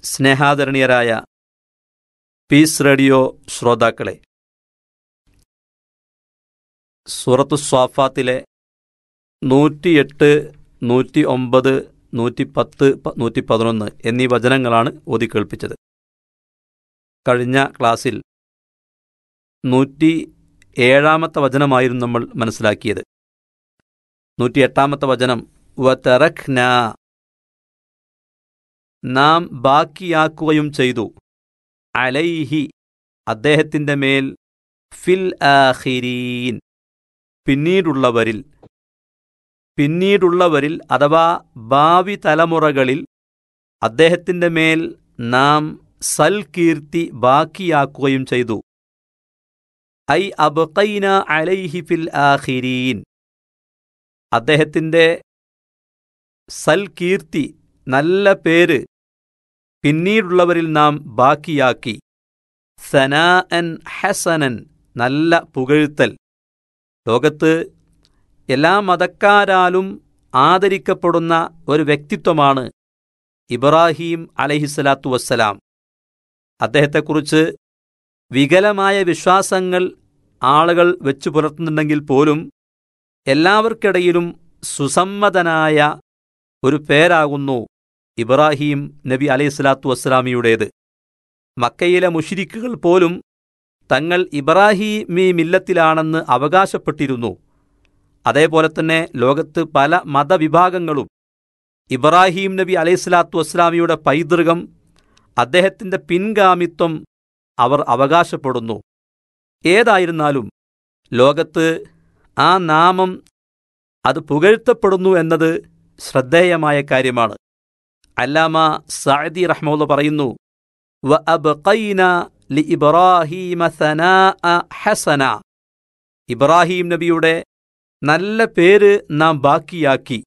സ്നേഹാദരണീയരായ piece radio ശ്രോതാക്കളെ സൂറത്തു സ്വാഫാത്തിലെ നൂറ്റിയെട്ട് നൂറ്റി ഒമ്പത് നൂറ്റി പത്ത് നൂറ്റി പതിനൊന്ന് എന്നീ വചനങ്ങളാണ് ഓതി കേൾപ്പിച്ചത് കഴിഞ്ഞ ക്ലാസ്സിൽ നൂറ്റി ഏഴാമത്തെ വചനമായിരുന്നു നമ്മൾ മനസ്സിലാക്കിയത് നൂറ്റി എട്ടാമത്തെ വചനം വതറഖ്ന നാം ബാക്കിയാക്കുകയും ചെയ്തു അലൈഹി അദ്ദേഹത്തിൻ്റെ മേൽ ഫിൽ ആഖിരീൻ പിന്നീടുള്ളവരിൽ പിന്നീടുള്ളവരിൽ അഥവാ ഭാവി തലമുറകളിൽ അദ്ദേഹത്തിൻ്റെ മേൽ നാം സൽകീർത്തി ബാക്കിയാക്കുകയും ചെയ്തു ഐ അബക്കൈന അലൈഹി ഫിൽ ആഖിരീൻ അദ്ദേഹത്തിൻ്റെ സൽകീർത്തി നല്ല പേര് പിന്നീടുള്ളവരിൽ നാം ബാക്കിയാക്കി സനാഅൻ ഹസനൻ നല്ല പുകഴ്ത്തൽ ലോകത്ത് എല്ലാ മതക്കാരാലും ആദരിക്കപ്പെടുന്ന ഒരു വ്യക്തിത്വമാണ് ഇബ്രാഹിം അലഹിസ്സലാത്തു വസ്സലാം അദ്ദേഹത്തെക്കുറിച്ച് വികലമായ വിശ്വാസങ്ങൾ ആളുകൾ വെച്ചു പുലർത്തുന്നുണ്ടെങ്കിൽ പോലും എല്ലാവർക്കിടയിലും സുസമ്മതനായ ഒരു പേരാകുന്നു ഇബ്രാഹിം നബി അലൈഹിസ്സലാത്തു വസ്സലാമിയുടേത് മക്കയിലെ മുഷിരിക്കുകൾ പോലും തങ്ങൾ ഇബ്രാഹിമി മില്ലത്തിലാണെന്ന് അവകാശപ്പെട്ടിരുന്നു അതേപോലെ തന്നെ ലോകത്ത് പല മതവിഭാഗങ്ങളും ഇബ്രാഹിം നബി അലൈഹിസ്സലാത്തു വസ്സലാമിയുടെ പൈതൃകം അദ്ദേഹത്തിൻ്റെ പിൻഗാമിത്വം അവർ അവകാശപ്പെടുന്നു ഏതായിരുന്നാലും ലോകത്ത് ആ നാമം അത് പുകഴ്ത്തപ്പെടുന്നു എന്നത് ശ്രദ്ധേയമായ കാര്യമാണ് അല്ലാമ സഅദി റഹ്മുള്ള പറയുന്നു വ അബ്ഖൈന ലി ഇബ്രാഹീമ സനാഅ ഹസന ഇബ്രാഹിം നബിയുടെ നല്ല പേര് നാം ബാക്കിയാക്കി